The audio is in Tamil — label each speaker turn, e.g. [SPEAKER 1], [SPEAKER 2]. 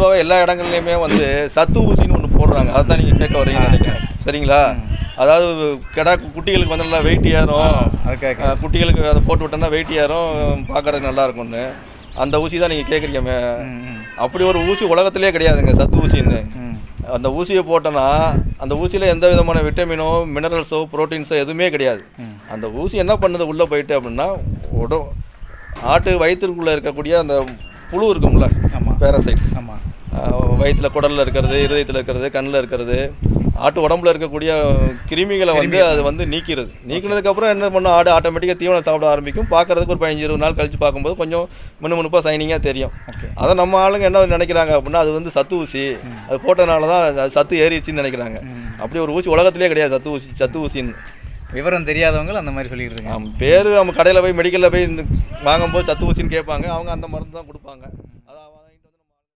[SPEAKER 1] பொதுவாக எல்லா இடங்கள்லையுமே வந்து சத்து ஊசின்னு ஒன்று போடுறாங்க அதை தான் நீங்கள் கேட்க வரீங்கன்னு நினைக்கிறேன் சரிங்களா அதாவது கிடா குட்டிகளுக்கு வந்து நல்லா வெயிட் ஏறும்
[SPEAKER 2] அது கேட்க
[SPEAKER 1] அஹ், குட்டிகளுக்கு அதை போட்டு விட்டோம்னா வெயிட் ஏறும் பார்க்கறதுக்கு நல்லா இருக்கும்னு அந்த ஊசி தான் நீங்கள் கேட்குறீங்க
[SPEAKER 2] ம் ம்
[SPEAKER 1] அப்படி ஒரு ஊசி உலகத்திலே கிடையாதுங்க சத்து ஊசின்னு
[SPEAKER 2] ம்
[SPEAKER 1] அந்த ஊசியை போட்டோன்னா அந்த ஊசியில் எந்த விதமான விட்டமினோ மினரல்ஸோ ப்ரோட்டீன்ஸோ எதுவுமே கிடையாது
[SPEAKER 2] ம்.
[SPEAKER 1] அந்த ஊசி என்ன பண்ணுது உள்ளே போயிட்டு அப்படின்னா உட ஆட்டு வயிற்றுக்குள்ளே இருக்கக்கூடிய அந்த புழு இருக்கும்ல
[SPEAKER 2] ஆமாம்
[SPEAKER 1] பேரசைட்ஸ்
[SPEAKER 2] ஆமாம்
[SPEAKER 1] வயிற்றுல குடலில் இருக்கிறது இருதயத்தில் இருக்கிறது கண்ணில் இருக்கிறது ஆட்டு உடம்புல இருக்கக்கூடிய கிருமிகளை வந்து அது வந்து நீக்கிறது நீக்கினதுக்கப்புறம் என்ன பண்ணும் ஆடு ஆட்டோமேட்டிக்காக தீவனம் சாப்பிட ஆரம்பிக்கும் பார்க்கறதுக்கு ஒரு பதினஞ்சு இருபது நாள் கழிச்சு பார்க்கும்போது கொஞ்சம் மினுமினுப்பாக சைனிங்காக தெரியும்
[SPEAKER 2] ஓகே
[SPEAKER 1] அதை நம்ம ஆளுங்க என்ன நினைக்கிறாங்க அப்படின்னா அது வந்து சத்து ஊசி அது போட்டதுனால தான் அது சத்து ஏறிடுச்சுன்னு நினைக்கிறாங்க அப்படி ஒரு ஊசி உலகத்திலே கிடையாது சத்து ஊசி சத்து ஊசின்னு
[SPEAKER 2] விவரம் தெரியாதவங்க அந்த மாதிரி சொல்லிட்டு இருக்காங்க
[SPEAKER 1] ஆம், பேர் நம்ம கடையில் போய் மெடிக்கலில் போய் இந்த வாங்கும்போது சத்து ஊசின்னு கேட்பாங்க அவங்க அந்த மருந்து தான் கொடுப்பாங்க